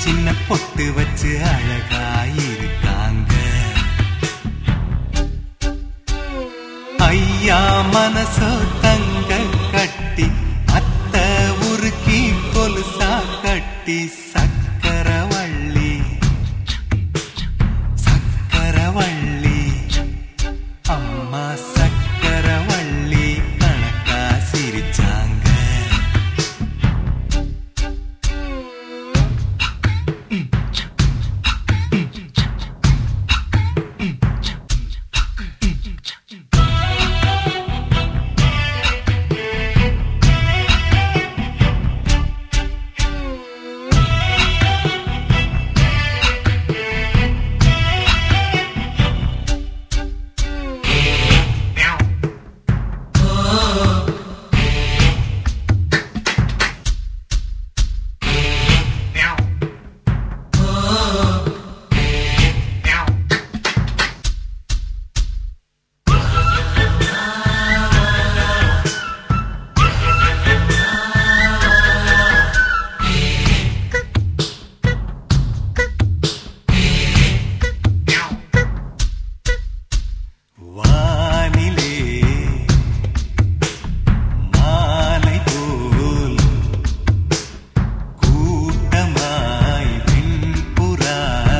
சின்ன பொட்டு வச்சு அழகாயிருக்காங்க ஐயா மனசோ தங்க கட்டி அத்த உருக்கி கொலுசா கட்டி சக்கரவள்ளி சக்கரவள்ளி அம்மா சக்கரவள்ளி கணக்கா சிரிச்சாங்க வானிலே மாலை போல் கூட்டமாய் பின்புறா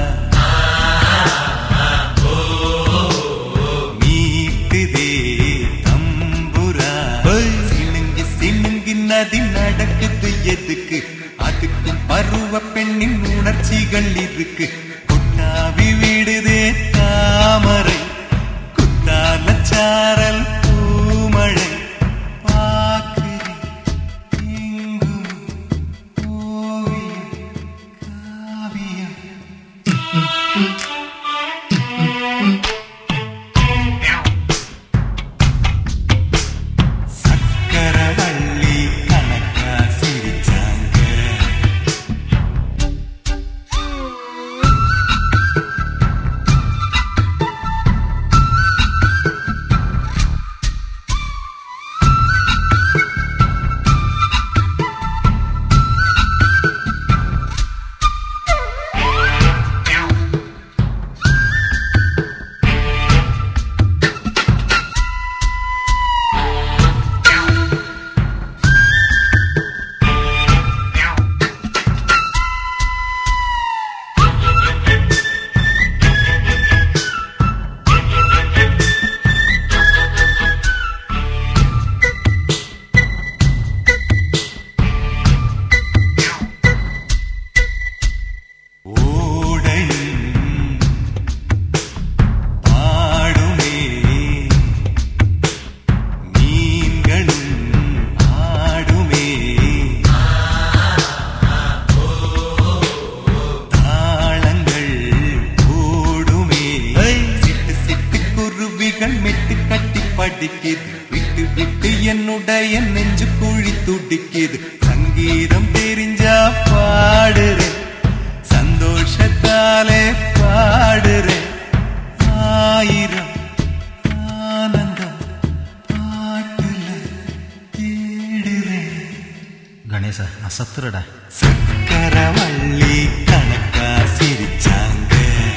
மீட்டுதே தம்புரா சினுங்கி சினுங்கி நதி நடக்குது எதுக்கு அதுக்கு பருவ பெண்ணின் உணர்ச்சிகள் இருக்கு கொட்டாவி விடுதே தாமரை குத்தால சாரல் பூமழை பார்க்கிறேன் எங்கும் ஓவியம் காவியம் சக்கரவள்ளி கணக்கா சிரிச்சாங்க ஓடையும் பாடுமே மீன்களும் ஆடுமே தாளங்கள் ஓடுமே சிட்டு சிட்டு குருவிகள் மெட்டு கட்டி படிக்குது விட்டு விட்டு என்னுடைய நெஞ்சு குழி துடிக்குது சங்கீதம் தெரிஞ்சா பாடுறேன் சந்தோஷத்தாலே பாடுறேன் ஆயிரம் ஆனந்தம் பாட்டுல தேடுறேன் கணேசா நான் சத்துறடா சக்கரவள்ளி கணக்கா சிரிச்சாங்க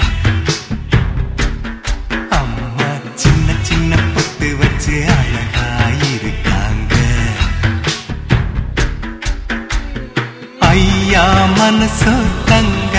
அம்மா சின்ன சின்ன பொட்டு வச்சு அழகாயிருக்காங்க ஐயா மனசோ தங்க